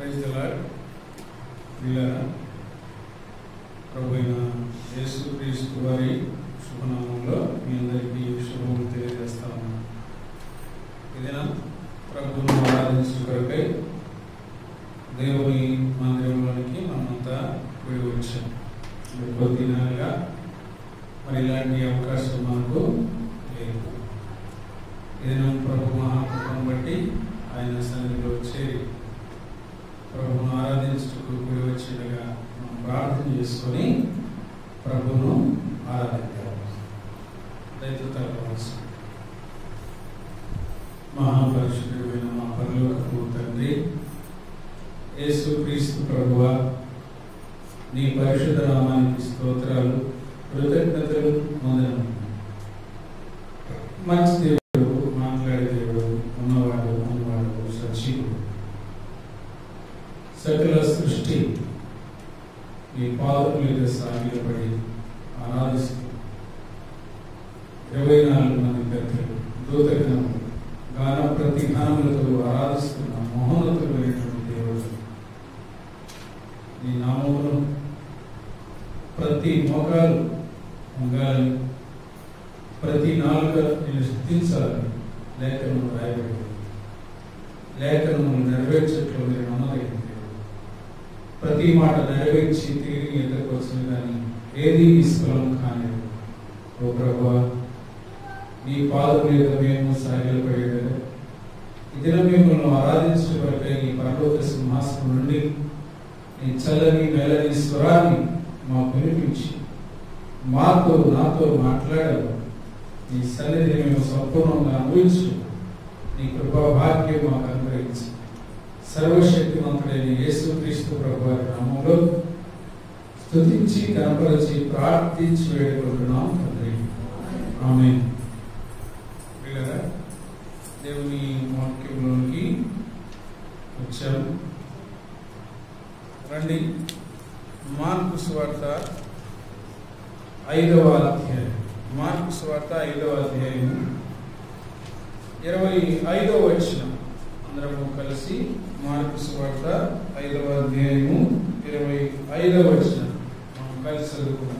Praise the lord ప్రియులారా ప్రభు అయిన యేసు క్రీస్తు వారి శుభనామంలో మీ అందరికీ శుభములు తెలియజేస్తా ఉన్నాను ఇదేనా ప్రభువును ఆరాధించు కొరకై దేవుని మందిరంలోనికి మనమంతా విడి వచ్చాం మరి కొద్ది దినాలుగా మరి ఇలాంటి అవకాశం మనకు లేదు ఏదైనా ప్రభు మహాకృపను బట్టి ఆయన సన్నిధిలో చేరి ప్రభువును ఆరాధించుటకు కూడి వచ్చినగా మనం ప్రార్థన చేసుకొని ప్రభువును ఆరాధిద్దాం దయతో తలపవలసి మహాపరిశుద్ధుడైన మా పరలోకపు తండ్రి యేసు క్రీస్తు ప్రభువ నీ పరిశుద్ధ నామానికి స్తోత్రాలు కృతజ్ఞతలు వందనములు మంచి దేవుడు మాట్లాడే దేవుడు ఉన్నవాడు ఉన్నవాడు సజీవుడు సకల సృష్టి నీ పాదం మీద సాగిలపడి ఆరాధిస్తూ ఇరవై నాలుగు మంది పెద్దలు దూతగణములు గాన ప్రతిగానములతో ఆరాధిస్తున్న మహోన్నతుడైనటువంటి దేవుడు నీ నామమును ప్రతి మోకాలు ఉంగాలని ప్రతి నాలుక నేను స్థుతించాలని లేఖనము రాయబడింది లేఖనము నెరవేర్చట్లో మీరు నమ్మదగిన దేవుడు ప్రతి మాట నెరవేర్చి తిరిగి ఎదురుకు వచ్చింది కానీ ఏది నిష్ఫలం కాని ఓ ప్రభా నీ పాదం మీద మేము సాగిలపడేది ఈ దినం మిమ్మల్ని ఆరాధించిన వరకే నీ పరలోక సింహాసనం నుండి నీ చల్లని మెల్లని స్వరాన్ని మాకు వినిపించి మాతో నాతో మాట్లాడాలి నీ సన్నిధిని మేము సంపూర్ణంగా అనుభవించు నీ కృపా భాగ్యం మాకు అనుగ్రహించి సర్వశక్తివంతుడైన యేసు క్రీస్తు ప్రభు వారి నామంలో స్తుతించి కనపరిచి ప్రార్థించి వేడుకుంటున్నాం తండ్రి ఆమె దేవుని వాక్యంలోనికి వచ్చాము రండి మార్కు స్వార్త ఐదవ అధ్యాయం మార్కు స్వార్త ఐదవ అధ్యాయం ఇరవై ఐదవ వచనం అందరము కలిసి మార్కు స్వార్త ఐదవ అధ్యాయము ఇరవై ఐదవ వచనం మనం కలిసి చదువుకున్నాం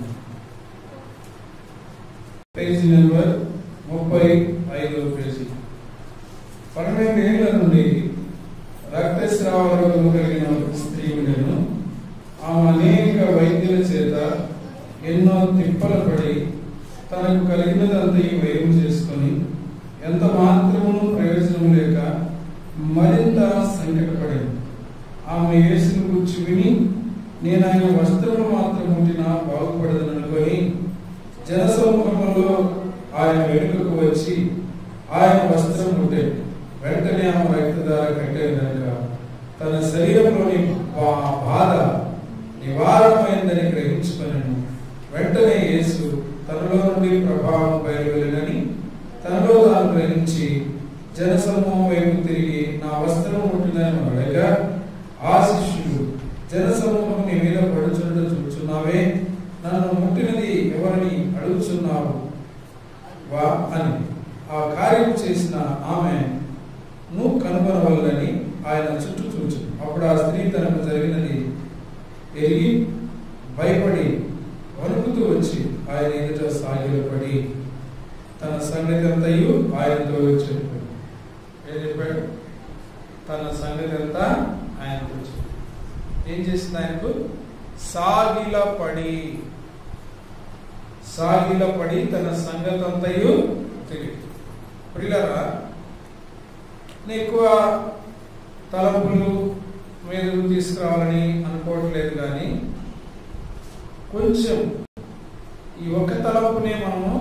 పేజీ నెంబర్ ముప్పై ఐదవ పేజీ పన్నెండేళ్ల నుండి రక్తస్రావ రోగం కలిగిన ఒక స్త్రీ ఉండెను ఆమె అనేక వైద్యుల చేత ఎన్నో తిప్పలు పడి తనకు కలిగినదంతా వ్యయం చేసుకొని ఎంత మాత్రమును ప్రయోజనం లేక మరింత సంకటపడింది ఆమె యేసును గుర్చి విని నేను ఆయన వస్త్రము మాత్రం ముట్టినా బాగుపడదని అనుకొని జనసమూహంలో ఆయన వెనుకకు వచ్చి ఆయన వస్త్రం ముట్టే వెంటనే ఆమె రక్తధార కట్టే కనుక తన శరీరంలోని బా- బాధ నివారణమైందని గ్రహించుకున్నాను వెంటనే యేసు తనలో నుండి ప్రభావం బయలువెళ్ళనని తనలో తాను గ్రహించి జనసమూహం వైపు తిరిగి నా వస్త్రం ముట్టిందని అడగా ఆ శిష్యుడు జనసమూహం నీ మీద పడుచుండ చూచున్నావే నన్ను ముట్టినది ఎవరిని అడుగుచున్నావు వా అని ఆ కార్యం చేసిన ఆమె నువ్వు కనుగొనవల్లని ఆయన చుట్టూ చూచు అప్పుడు ఆ స్త్రీ తనకు జరిగినది ఎరిగి భయపడి వణుకుతూ వచ్చి ఆయన ఎదుట సాగిలపడి తన సంగతి అంతయు ఆయనతో చెప్పాడు ఏం చెప్పాడు తన సంగతి అంతా ఆయనతో చెప్పాడు ఏం చేసింది ఆయనకు సాగిలపడి సాగిలపడి తన సంగతి అంతయు తెలియదు ప్రియులరా నేను ఎక్కువ తలంపులు మీదకు తీసుకురావాలని అనుకోవట్లేదు కానీ కొంచెం ఈ ఒక్క తలంపునే మనము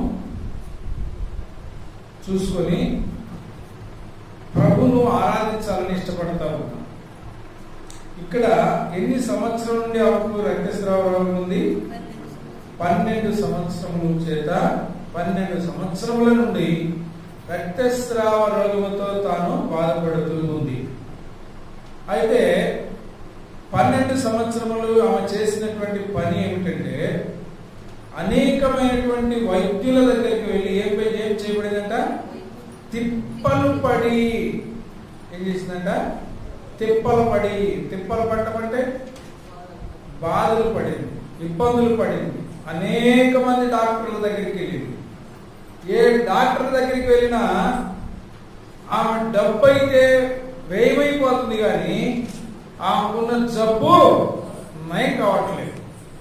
చూసుకొని ప్రభును ఆరాధించాలని ఇష్టపడతా ఉన్నాం ఇక్కడ ఎన్ని సంవత్సరాల నుండి ఆమెకు రక్తస్రావ రోగం ఉంది పన్నెండు సంవత్సరముల చేత పన్నెండు సంవత్సరముల నుండి రక్తస్రావ రోగముతో తాను బాధపడుతూ ఉంది అయితే పన్నెండు సంవత్సరములు ఆమె చేసినటువంటి పని ఏమిటంటే అనేకమైనటువంటి వైద్యుల దగ్గరికి వెళ్ళి ఏం పే- ఏం చేయబడిందంట తిప్పలు పడి ఏం చేసిందంట తిప్పలు పడి తిప్పలు పట్టమంటే బాధలు పడింది ఇబ్బందులు పడింది అనేక మంది డాక్టర్ల దగ్గరికి వెళ్ళింది ఏ డాక్టర్ దగ్గరికి వెళ్ళినా ఆమె డబ్బు అయితే వ్యయమైపోతుంది కానీ ఆమెకున్న జబ్బు నయం కావట్లేదు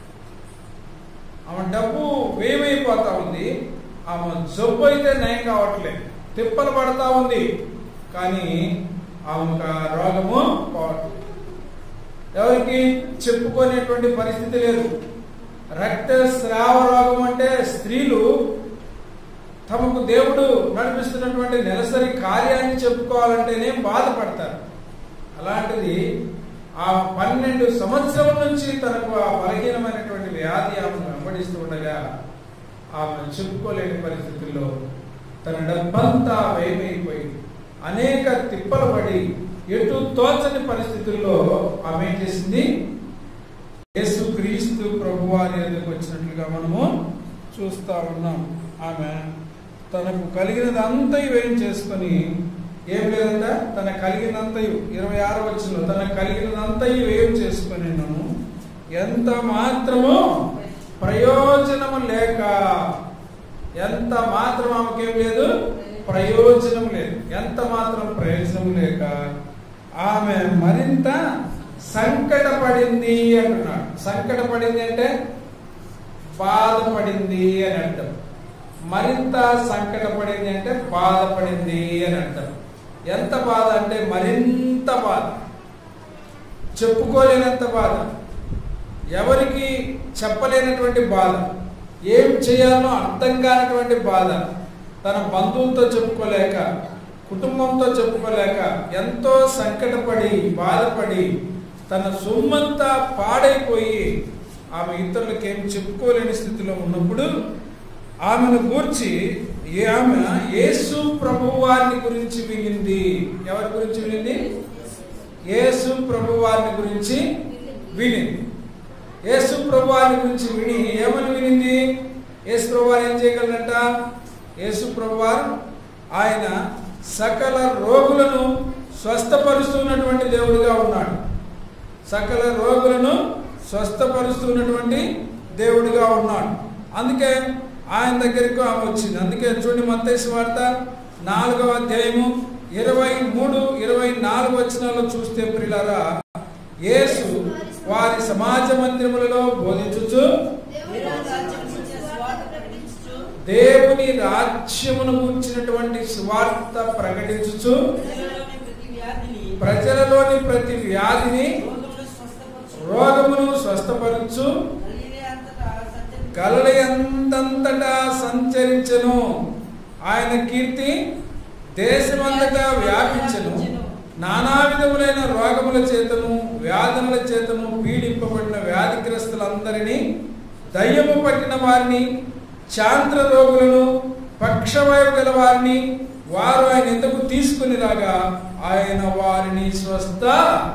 ఆమె డబ్బు వ్యయమైపోతా ఉంది ఆమె జబ్బు అయితే నయం కావట్లేదు తిప్పలు పడతా ఉంది కానీ ఆమెకు ఆ రోగము పోవట్లేదు ఎవరికి చెప్పుకునేటువంటి పరిస్థితి లేదు రక్తస్రావ రోగం అంటే స్త్రీలు తమకు దేవుడు నడిపిస్తున్నటువంటి నెలసరి కార్యాన్ని చెప్పుకోవాలంటేనే బాధపడతారు అలాంటిది ఆ పన్నెండు సంవత్సరం నుంచి తనకు ఆ బలహీనమైనటువంటి వ్యాధి ఆమెను వెంబడిస్తూ ఉండగా ఆమె చెప్పుకోలేని పరిస్థితుల్లో తన డబ్బంతా వ్యయమైపోయి అనేక తిప్పలు పడి ఎటు తోచని పరిస్థితుల్లో ఆమె ఏం చేసింది యేసు క్రీస్తు ప్రభువారి ఎదుకు వచ్చినట్లుగా మనము చూస్తా ఉన్నాం ఆమె తనకు కలిగినదంతా వ్యయం చేసుకొని ఏం లేదంట తన కలిగినంతయు ఇరవై ఆరు వచ్చిన తన కలిగినదంతయు వ్యయం చేసుకొని నన్ను ఎంత మాత్రము ప్రయోజనము లేక ఎంత మాత్రం ఆమెకేం లేదు ప్రయోజనం లేదు ఎంత మాత్రం ప్రయోజనం లేక ఆమె మరింత సంకటపడింది అంటున్నాడు సంకటపడింది అంటే బాధపడింది అని అర్థం మరింత సంకటపడింది అంటే బాధపడింది అని అర్థం ఎంత బాధ అంటే మరింత బాధ చెప్పుకోలేనంత బాధ ఎవరికి చెప్పలేనటువంటి బాధ ఏం చేయాలో అర్థం కానటువంటి బాధ తన బంధువులతో చెప్పుకోలేక కుటుంబంతో చెప్పుకోలేక ఎంతో సంకటపడి బాధపడి తన సొమ్మంతా పాడైపోయి ఆమె ఇతరులకు ఏం చెప్పుకోలేని స్థితిలో ఉన్నప్పుడు ఆమెను గూర్చి ఏ ఆమె యేసు ప్రభువారిని గురించి వినింది ఎవరి గురించి వినింది యేసు ప్రభువారిని గురించి వినింది యేసు ప్రభువారిని గురించి విని ఏమని వినింది యేసు ప్రభువారు ఏం చేయగలరంట యేసు ప్రభువారు ఆయన సకల రోగులను స్వస్థపరుస్తున్నటువంటి దేవుడిగా ఉన్నాడు సకల రోగులను స్వస్థపరుస్తున్నటువంటి దేవుడిగా ఉన్నాడు అందుకే ఆయన దగ్గరికి ఆమె వచ్చింది అందుకే చూడండి మత్తేసు వార్త నాలుగవ అధ్యాయము ఇరవై మూడు ఇరవై నాలుగు వచనాల్లో చూస్తే ప్రిలారా యేసు వారి సమాజ మందిరములలో బోధించుచు దేవుని రాజ్యమును గురించినటువంటి సువార్త ప్రకటించుచు ప్రజలలోని ప్రతి వ్యాధిని రోగమును స్వస్థపరచు గలయంతంతటా సంచరించను ఆయన కీర్తి దేశమంతటా వ్యాపించను నానా విధములైన రోగముల చేతను వ్యాధుల చేతను పీడింపబడిన వ్యాధిగ్రస్తులందరినీ దయ్యము పట్టిన వారిని చాంద్ర రోగులను పక్షవాయు గల వారిని వారు ఆయన ఎందుకు తీసుకుని రాగా ఆయన వారిని స్వస్థ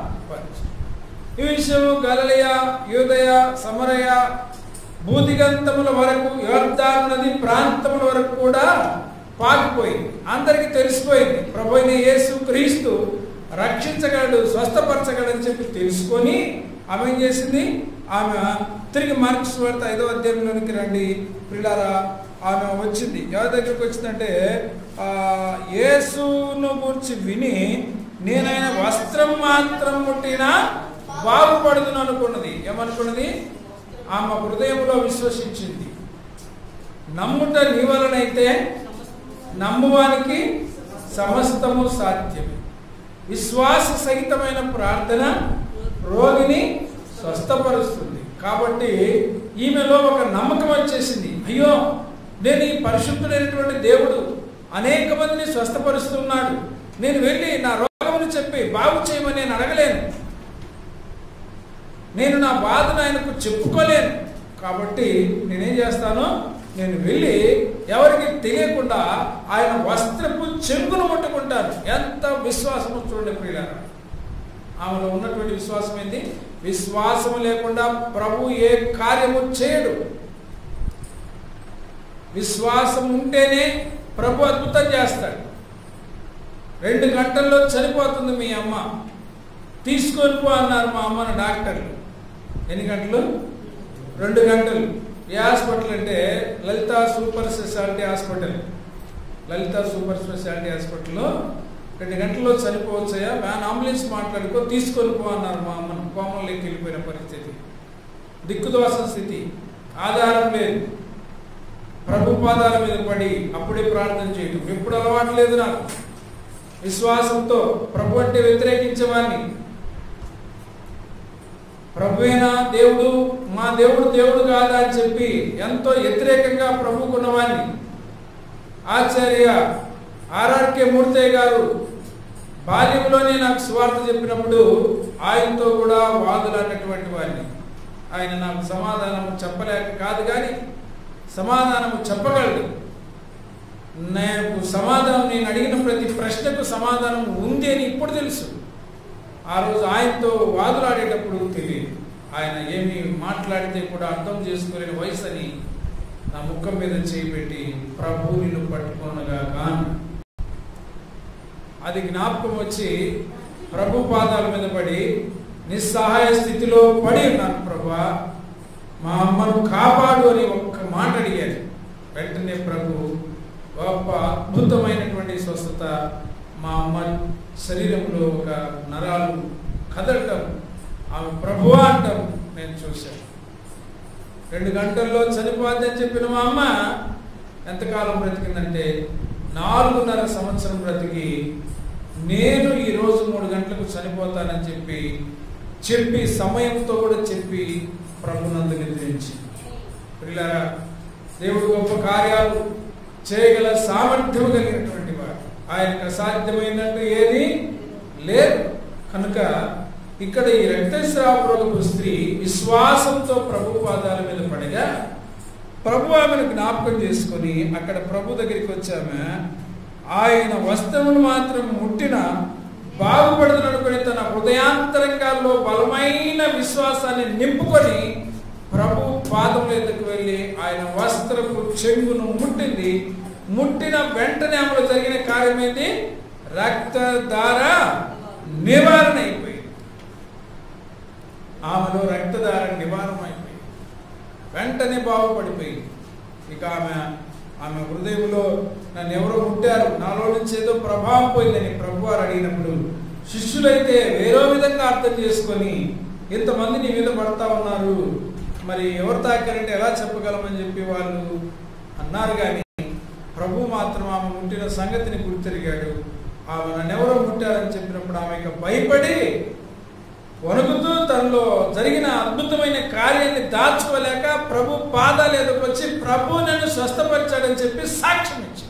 ఈ విషయము గలలయ యూదయ సమరయ భూదిగంతముల వరకు యోర్దాన్ నది ప్రాంతముల వరకు కూడా పాకిపోయింది అందరికీ తెలిసిపోయింది ప్రభు అయిన యేసు క్రీస్తు రక్షించగలడు స్వస్థపరచగలడని చెప్పి తెలుసుకొని ఆమె ఏం చేసింది ఆమె తిరిగి మార్క్స్ వార్త ఐదో అధ్యాయంలోనికి రండి పిల్లారా ఆమె వచ్చింది ఎవరి దగ్గరికి వచ్చిందంటే ఆ యేసును గురించి విని నేనైన వస్త్రం మాత్రం ముట్టినా బాగుపడుతును అనుకున్నది ఏమనుకున్నది ఆమె హృదయంలో విశ్వసించింది నమ్ముట నీ వలనైతే నమ్మువానికి సమస్తము సాధ్యమే విశ్వాస సహితమైన ప్రార్థన రోగిని స్వస్థపరుస్తుంది కాబట్టి ఈమెలో ఒక నమ్మకం వచ్చేసింది అయ్యో నేను ఈ పరిశుద్ధుడైనటువంటి దేవుడు అనేక మందిని స్వస్థపరుస్తున్నాడు నేను వెళ్ళి నా రోగమును చెప్పి బాగు చేయమని నేను అడగలేను నేను నా బాధను ఆయనకు చెప్పుకోలేను కాబట్టి నేనేం చేస్తాను నేను వెళ్ళి ఎవరికి తెలియకుండా ఆయన వస్త్రపు చెంగును ముట్టుకుంటాను ఎంత విశ్వాసము చూడండి ప్రియులారా ఆమెలో ఉన్నటువంటి విశ్వాసం ఏంటి విశ్వాసము లేకుండా ప్రభు ఏ కార్యము చేయడు విశ్వాసం ఉంటేనే ప్రభు అద్భుతం చేస్తాడు రెండు గంటల్లో చనిపోతుంది మీ అమ్మ తీసుకొని పో అన్నారు మా అమ్మని డాక్టర్లు ఎన్ని గంటలు రెండు గంటలు ఏ హాస్పిటల్ అంటే Lalitha super specialty hospital Lalitha super specialty హాస్పిటల్లో రెండు గంటల్లో చనిపోవచ్చయ్యా వ్యాన్ అంబులెన్స్ మాట్లాడుకో తీసుకొని పో అన్నారు మా అమ్మను కోమంలోకి వెళ్ళిపోయిన పరిస్థితి దిక్కుదోష స్థితి ఆధారం లేదు ప్రభు పాదాల మీద పడి అప్పుడే ప్రార్థన చేయడం ఎప్పుడు అలవాటు లేదు నాకు విశ్వాసంతో ప్రభు అంటే వ్యతిరేకించేవాడిని ప్రభువేనా దేవుడు మా దేవుడు దేవుడు కాదా అని చెప్పి ఎంతో వ్యతిరేకంగా ప్రభుకున్నవాడిని ఆచార్య ఆర్ఆర్కే మూర్తయ్య గారు బాల్యంలోనే నాకు స్వార్థ చెప్పినప్పుడు ఆయనతో కూడా వాదులాడినటువంటి వాడిని ఆయన నాకు సమాధానం చెప్పలేక కాదు కానీ సమాధానం చెప్పగలడు నాకు సమాధానం నేను అడిగిన ప్రతి ప్రశ్నకు సమాధానం ఉంది అని ఇప్పుడు తెలుసు ఆ రోజు ఆయనతో వాదులాడేటప్పుడు తెలియదు ఆయన ఏమి మాట్లాడితే కూడా అర్థం చేసుకోలేని వయసు అని నా ముఖం మీద చేయిపెట్టి ప్రభు నిన్ను పట్టుకొనగా కాను అది జ్ఞాపకం వచ్చి ప్రభు పాదాల మీద పడి నిస్సహాయ స్థితిలో పడి ఉన్నాను ప్రభా మా అమ్మను కాపాడు అని ఒక్క మాట అడిగాను వెంటనే ప్రభు గొప్ప అద్భుతమైనటువంటి స్వస్థత మా అమ్మ శరీరంలో ఒక నరాలు కదలటం ఆమె ప్రభువా అంటాం నేను చూశాను రెండు గంటల్లో చనిపోద్దని చెప్పిన మా అమ్మ ఎంతకాలం బ్రతికిందంటే నాలుగున్నర సంవత్సరం బ్రతికి నేను ఈ రోజు మూడు గంటలకు చనిపోతానని చెప్పి చెప్పి సమయంతో కూడా చెప్పి ప్రభునందు నిద్రించి పిల్లరా దేవుడు గొప్ప కార్యాలు చేయగల సామర్థ్యం కలిగినటువంటి వాడు ఆయనకు అసాధ్యమైనట్టు ఏది లేదు కనుక ఇక్కడ ఈ రక్తస్రావరోగపు స్త్రీ విశ్వాసంతో ప్రభు పాదాల మీద పడగా ప్రభు ఆమెను జ్ఞాపకం చేసుకొని అక్కడ ప్రభు దగ్గరికి వచ్చామె ఆయన వస్త్రమును మాత్రం ముట్టిన బాగుపడుతున్న అనుకుని తన హృదయాంతరంగాల్లో బలమైన విశ్వాసాన్ని నింపుకొని ప్రభు పాదముల ఎద్దకు వెళ్ళి ఆయన వస్త్రపు చెంగును ముట్టింది ముట్టిన వెంటనే ఆమెలో జరిగిన కార్యం ఏంటి రక్తధార నివారణ అయిపోయింది ఆమెలో రక్తధార నివారణ అయిపోయింది వెంటనే బాగుపడిపోయింది ఇక ఆమె ఆమె హృదయంలో నన్ను ఎవరో ముట్టారు నాలో నుంచి ఏదో ప్రభావం పోయిందని ప్రభు వారు అడిగినప్పుడు శిష్యులైతే వేరే విధంగా అర్థం చేసుకొని ఇంతమంది నీ మీద పడతా ఉన్నారు మరి ఎవరు తాకారంటే ఎలా చెప్పగలమని చెప్పి వాళ్ళు అన్నారు కానీ ప్రభు మాత్రం ఆమె ముట్టిన సంగతిని గుర్తిరిగాడు ఆమె నన్ను ఎవరో ముట్టారని చెప్పినప్పుడు ఆమె ఇక భయపడి వణుకుతూ తనలో జరిగిన అద్భుతమైన కార్యాన్ని దాచుకోలేక ప్రభు పాదాలు ఎదుర్కొచ్చి ప్రభు నన్ను స్వస్థపరిచాడని చెప్పి సాక్ష్యం ఇచ్చింది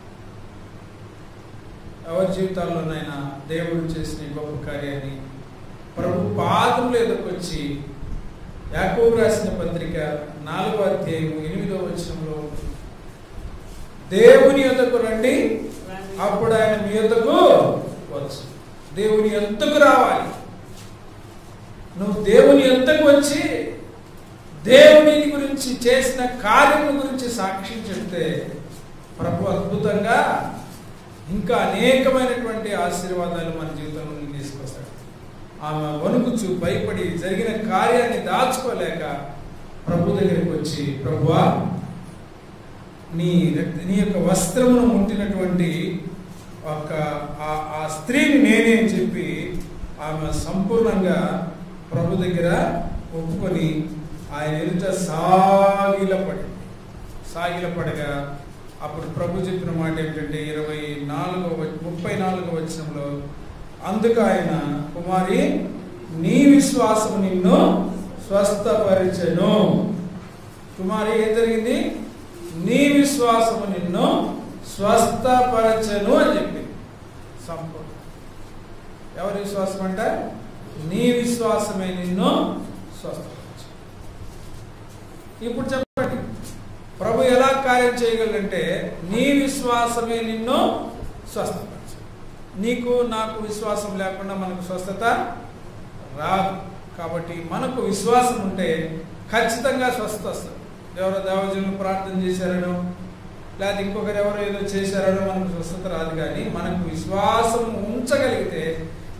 ఎవరి జీవితాల్లోనైనా దేవుడు చేసిన ఈ గొప్ప కార్యాన్ని ప్రభు పాదములు ఎదుర్కొచ్చి యాకోబు రాసిన పత్రిక నాలుగో అధ్యాయం ఎనిమిదో వచనంలో దేవుని యొద్దకు రండి అప్పుడు ఆయన మీ యొద్దకు వచ్చు దేవుని యొద్దకు రావాలి నువ్వు దేవుని ఎంతకు వచ్చి దేవుని గురించి చేసిన కార్యముల గురించి సాక్ష్యం చెప్తే ప్రభు అద్భుతంగా ఇంకా అనేకమైనటువంటి ఆశీర్వాదాలు మన జీవితంలో నుండి తీసుకొస్తాడు ఆమె వణుకుచు భయపడి జరిగిన కార్యాన్ని దాచుకోలేక ప్రభు దగ్గరికి వచ్చి ప్రభువా నీ రక్త- నీ యొక్క వస్త్రమును ముట్టినటువంటి ఒక ఆ- ఆ స్త్రీని నేనే అని చెప్పి ఆమె సంపూర్ణంగా ప్రభు దగ్గర ఒప్పుకొని ఆయన ఎదుట సాగిలపడి సాగిలపడగా అప్పుడు ప్రభు చెప్పిన మాట ఏమిటంటే ఇరవై నాలుగో వ- ముప్పై నాలుగో వచనంలో అందుకు ఆయన కుమారి నీ విశ్వాసం నిన్ను స్వస్థపరిచెను కుమారి ఏం జరిగింది నీ విశ్వాసము నిన్ను స్వస్థపరచను అని చెప్పింది సంపూర్ణ ఎవరి విశ్వాసం అంటే నీ విశ్వాసమే నిన్ను స్వస్థపరచు ఇప్పుడు చెప్పండి ప్రభు ఎలా కార్యం చేయగలంటే నీ విశ్వాసమే నిన్ను స్వస్థపరచు నీకు నాకు విశ్వాసం లేకుండా మనకు స్వస్థత రాదు కాబట్టి మనకు విశ్వాసం ఉంటే ఖచ్చితంగా స్వస్థత వస్తుంది ఎవరో దేవజనులు ప్రార్థన చేశారనో లేదా ఇంకొకరు ఎవరో ఏదో చేశారనో మనకు స్వస్థత రాదు కానీ మనకు విశ్వాసం ఉంచగలిగితే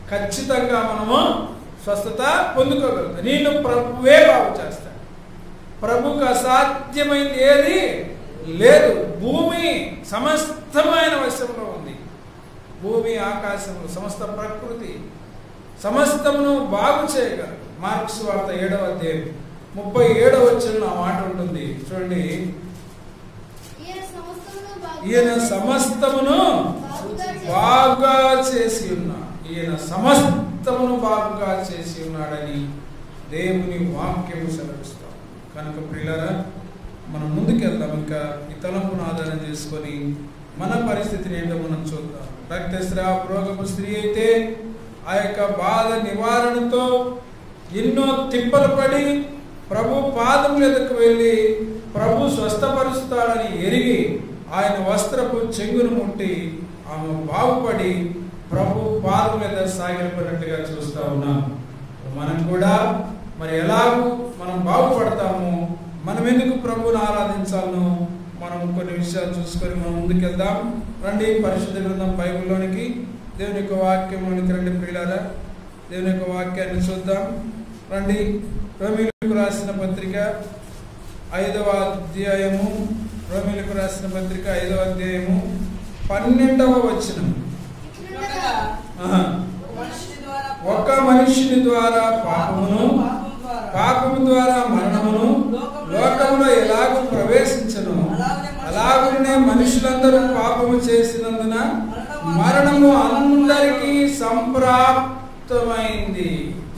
ఖచ్చితంగా మనము స్వస్థత పొందుకోగలుగుతాం నేను ప్రభువే బాగు చేస్తాను ప్రభుకు అసాధ్యమైంది ఏది లేదు భూమి సమస్తమైన వశంలో ఉంది భూమి ఆకాశములు సమస్త ప్రకృతి సమస్తమును బాగు చేయగలరు మార్క్స్ వార్త ఏడవ అధ్యాయం ముప్పై ఏడవ వచ్చిన మాట ఉంటుంది చూడండి ఈయన సమస్తమును బాగు ఈయన సమస్తమును బాగా చేసి ఉన్నా ఈయన సమస్తమును బాగుగా చేసి ఉన్నాడని దేవుని వాక్యము సెలవిస్తాం కనుక ప్రియులారా మనం ముందుకెళ్దాం ఇంకా ఈ తలంపును ఆధారం చేసుకొని మన పరిస్థితిని ఏంటో మనం చూద్దాం రక్తస్రావ రోగము స్త్రీ అయితే ఆ యొక్క బాధ నివారణతో ఎన్నో తిప్పలు పడి ప్రభు పాదముల ఎదుకు వెళ్ళి ప్రభు స్వస్థపరుస్తాడని ఎరిగి ఆయన వస్త్రపు చెంగును ముట్టి ఆమె బాగుపడి ప్రభు పాదం మీద సాగిలపడినట్టుగా చూస్తా ఉన్నాం మనం కూడా మరి ఎలాగూ మనం బాగుపడతాము మనం ఎందుకు ప్రభువుని ఆరాధించాలను మనం కొన్ని విషయాలు చూసుకొని మనం ముందుకెళ్దాం రండి పరిశుద్ధ గ్రంథం బైబిల్లోనికి దేవుని యొక్క వాక్యంలోనికి రండి ప్రియులారా దేవుని యొక్క వాక్యాన్ని చూద్దాం రండి రోమిలకు రాసిన పత్రిక ఐదవ అధ్యాయము రోమిలకు రాసిన పత్రిక ఐదవ అధ్యాయము పన్నెండవ వచనం ఇట్లుండగా ఆహా. మనుషుని ద్వారా ఒక మనుషుని ద్వారా పాపమును పాపం ద్వారా పాపము ద్వారా మరణమును లోకంలో ఎలాగూ ప్రవేశించను అలాగనే మనుషులందరూ పాపము చేసినందున మరణము అందరికీ సంప్రాప్తమైంది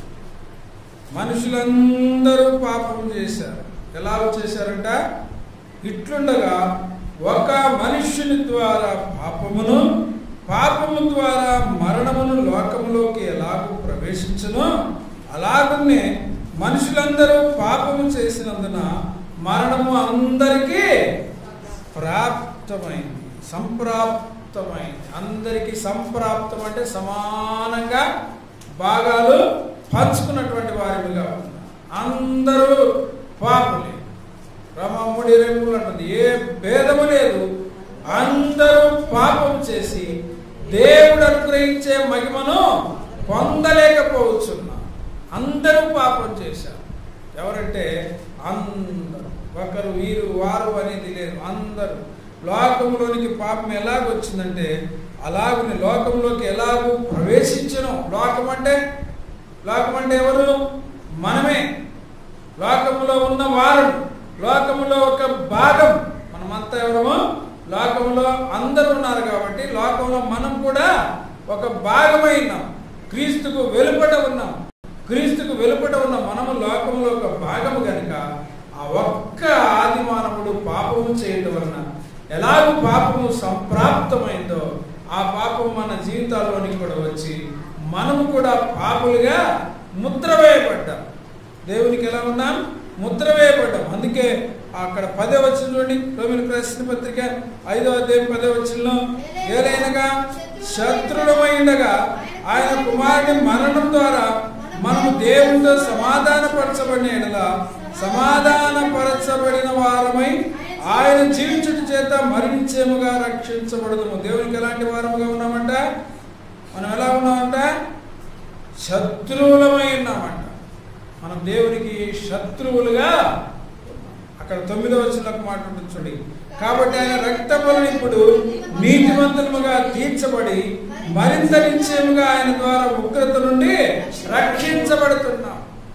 మనుషులందరూ పాపం చేశారు ఎలా చేశారంట ఇట్లుండగా ఒక మనుష్యుని ద్వారా పాపమును పాపము ద్వారా మరణమును లోకములోకి ఎలాగూ ప్రవేశించునో అలాగనే మనుషులందరూ పాపము చేసినందున మరణము అందరికీ ప్రాప్తమైంది సంప్రాప్తమైంది అందరికీ సంప్రాప్తం అంటే సమానంగా భాగాలు పంచుకున్నటువంటి వారిగా ఉన్నారు అందరూ పాపులే రమముడి రేపులు అంటుంది ఏ భేదము లేదు అందరూ పాపం చేసి దేవుడు అనుగ్రహించే మహిమను పొందలేకపోతున్నారు అందరూ పాపం చేశారు ఎవరంటే అందరూ ఒకరు వీరు వారు అనేది లేదు అందరూ లోకంలోనికి పాపం ఎలాగొచ్చిందంటే అలాగని లోకంలోకి ఎలాగూ ప్రవేశించను లోకం అంటే లోకం అంటే ఎవరు మనమే లోకములో ఉన్న వారు లోకములో ఒక భాగం మనమంతా ఎవరము లోకంలో అందరూ ఉన్నారు కాబట్టి లోకంలో మనం కూడా ఒక భాగమైనాం క్రీస్తుకు వెలుపట ఉన్నాం క్రీస్తుకు వెలుపట ఉన్న మనము లోకంలో ఒక భాగము గనుక ఆ ఒక్క ఆది మానవుడు పాపము చేయటం వలన ఎలాగూ పాపము సంప్రాప్తమైందో ఆ పాపం మన జీవితాల్లోనికి కూడా వచ్చి మనము కూడా పాపులుగా ముద్ర వేయబడ్డాం దేవునికి ఎలా ఉన్నాం ముద్ర వేయబడ్డాం అందుకే అక్కడ పదే వచ్చిన చూడండి రోమిల ప్రశ్న పత్రిక ఐదో అధ్యాయం పదే వచ్చినలో ఏలైనగా శత్రుడమై ఉండగా ఆయన కుమారుని మరణం ద్వారా మనము దేవునితో సమాధానపరచబడిన ఎడల సమాధానపరచబడిన వారమై ఆయన జీవించుట చేత మరణించేముగా రక్షించబడదుము దేవునికి ఎలాంటి వారముగా ఉన్నామంట మనం ఎలా ఉన్నామంట శత్రువులమై ఉన్నామంట మనం దేవునికి శత్రువులుగా అక్కడ తొమ్మిదవ వచ్చిన మాట ఉంటుంది చూడండి కాబట్టి ఆయన రక్తములను ఇప్పుడు నీతివంతులముగా తీర్చబడి మరింత నిశ్చయముగా ఆయన ద్వారా ఉగ్రత నుండి రక్షించబడుతున్నాం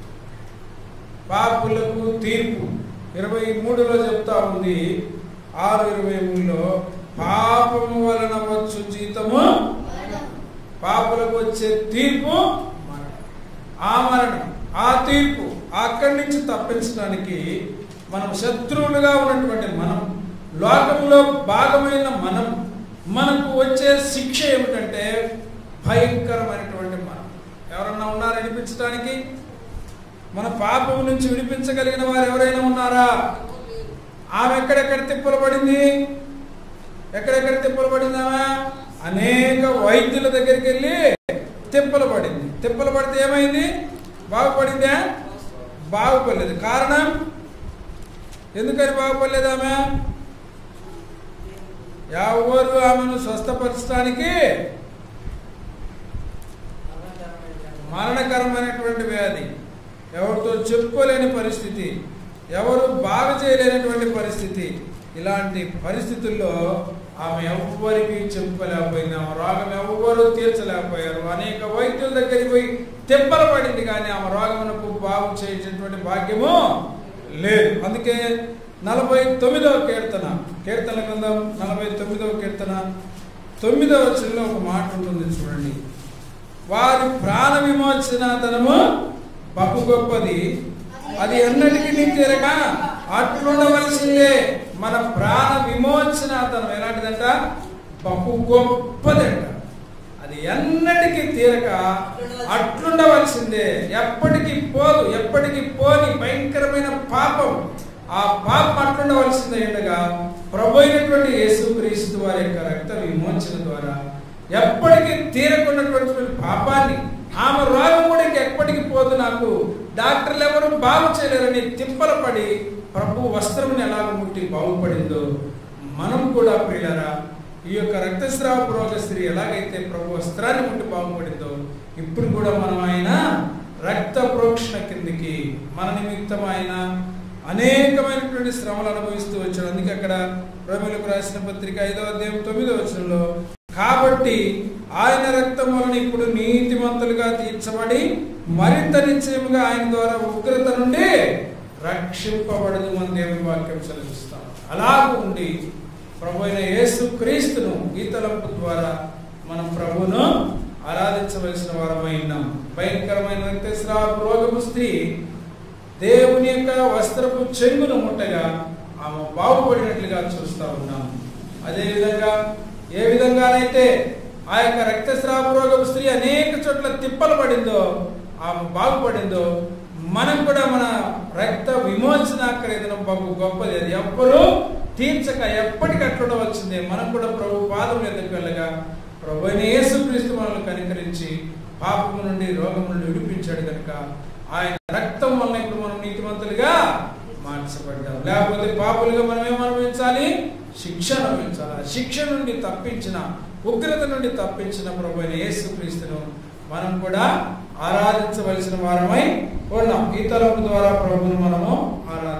పాపులకు తీర్పు ఇరవై మూడులో చెప్తా ఉంది ఆరు ఇరవై మూడులో పాపము వలన వచ్చు జీతము పాపులకు వచ్చే తీర్పు మరణం. ఆ మరణం ఆ తీర్పు అక్కడి నుంచి తప్పించడానికి మనం శత్రువులుగా ఉన్నటువంటి మనం లోకంలో భాగమైన మనం మనకు వచ్చే శిక్ష ఏమిటంటే భయంకరమైనటువంటి మనం ఎవరన్నా ఉన్నారా విడిపించడానికి మన పాపం నుంచి విడిపించగలిగిన వారు ఎవరైనా ఉన్నారా ఆమె ఎక్కడెక్కడ తిప్పలు పడింది ఎక్కడెక్కడ తిప్పలు పడింది ఆమె అనేక వైద్యుల దగ్గరికి వెళ్ళి తిప్పలు పడింది తిప్పలు పడితే ఏమైంది బాగుపడిందా బాగుపడలేదు కారణం ఎందుకని బాగుపడలేదు ఆమె ఎవరు ఆమెను స్వస్థపరచడానికి మరణకరమైనటువంటి వ్యాధి ఎవరితో చెప్పుకోలేని పరిస్థితి ఎవరు బాగు చేయలేనటువంటి పరిస్థితి ఇలాంటి పరిస్థితుల్లో ఆమె ఎవ్వరికి చెప్పుకోలేకపోయింది ఆమె రోగం ఎవ్వరూ తీర్చలేకపోయారు అనేక వైద్యుల దగ్గరికి పోయి తెప్పల పడింది కానీ ఆమె రోగమునకు బాగు చేసేటువంటి భాగ్యము లేదు అందుకే నలభై తొమ్మిదవ కీర్తన కీర్తన గ్రంథం నలభై తొమ్మిదవ కీర్తన తొమ్మిదవ వచనంలో ఒక మాట ఉంటుంది చూడండి వారి ప్రాణ విమోచనతనము బహు గొప్పది అది ఎన్నటికీ నీ తీరక అట్లుండవలసిందే మన ప్రాణ విమోచనతనం ఎలాంటిదంట బహు గొప్పదంట అది ఎన్నటికీ తీరక అట్లుండవలసిందే ఎప్పటికీ పోదు ఎప్పటికీ పోని భయంకరమైన పాపం ఆ పాపం అట్లుండవలసిందే ఉండగా ప్రభు అయినటువంటి యేసుక్రీస్తు వారి యొక్క రక్త విమోచన ద్వారా ఎప్పటికీ తీరకున్నటువంటి పాపాన్ని ఆమె రోగం కూడా ఇంక ఎప్పటికీ పోదు నాకు డాక్టర్లు ఎవరు బాగు చేయలేరని తిప్పల పడి ప్రభు వస్త్రముని ఎలాగ ముట్టి బాగుపడిందో మనం కూడా ప్రియులరా ఈ యొక్క రక్తస్రావ రోగ స్త్రీ ఎలాగైతే ప్రభు వస్త్రాన్ని ముట్టి బాగుపడిందో ఇప్పుడు కూడా మనం ఆయన రక్త ప్రోక్షణ కిందికి మన నిమిత్తం ఆయన అనేకమైనటువంటి శ్రమలు అనుభవిస్తూ వచ్చాడు అందుకే అక్కడ రోమిలకు రాసిన పత్రిక ఐదో అధ్యాయం తొమ్మిదో వచనంలో కాబట్టి ఆయన రక్తం వలన ఇప్పుడు నీతిమంతులుగా తీర్చబడి మరింత నిశ్చయముగా ఆయన ద్వారా ఉగ్రత నుండి రక్షింపబడదు మన దేవుని వాక్యం సెలవిస్తాం అలాగ ఉండి ప్రభు అయిన యేసు క్రీస్తును ఈ తలంపు ద్వారా మనం ప్రభువును ఆరాధించవలసిన వారమై ఉన్నాం భయంకరమైన రక్తస్రావ రోగము స్త్రీ దేవుని యొక్క వస్త్రపు చెంగును ముట్టగా ఆమె బాగుపడినట్లుగా చూస్తా ఉన్నాం అదేవిధంగా ఏ విధంగానైతే ఆ యొక్క రక్తస్రావ రోగపు స్త్రీ అనేక చోట్ల తిప్పలు పడిందో ఆమె బాగుపడిందో మనం కూడా మన రక్త విమోచన ఖరీదనం బాబు గొప్పది అది ఎవ్వరూ తీర్చక ఎప్పటికీ అట్లుండవలసిందే మనం కూడా ప్రభు పాదం ఎదుకు వెళ్ళగా ప్రభు అయిన యేసుక్రీస్తు మనల్ని కనికరించి పాపము నుండి రోగం నుండి విడిపించాడు కనుక ఆయన రక్తం వలన ఇప్పుడు మనం నీతిమంతులుగా మార్చబడ్డాం లేకపోతే పాపులుగా మనం ఏం అనుభవించాలి శిక్ష అనుభవించాలి ఆ శిక్ష నుండి తప్పించిన ఉగ్రత నుండి తప్పించిన ప్రభు అయిన యేసుక్రీస్తును మనం కూడా ఆరాధించవలసిన వారమై ఉన్నాం ఈ తలపు ద్వారా ప్రభువును మనము ఆరాధించాలి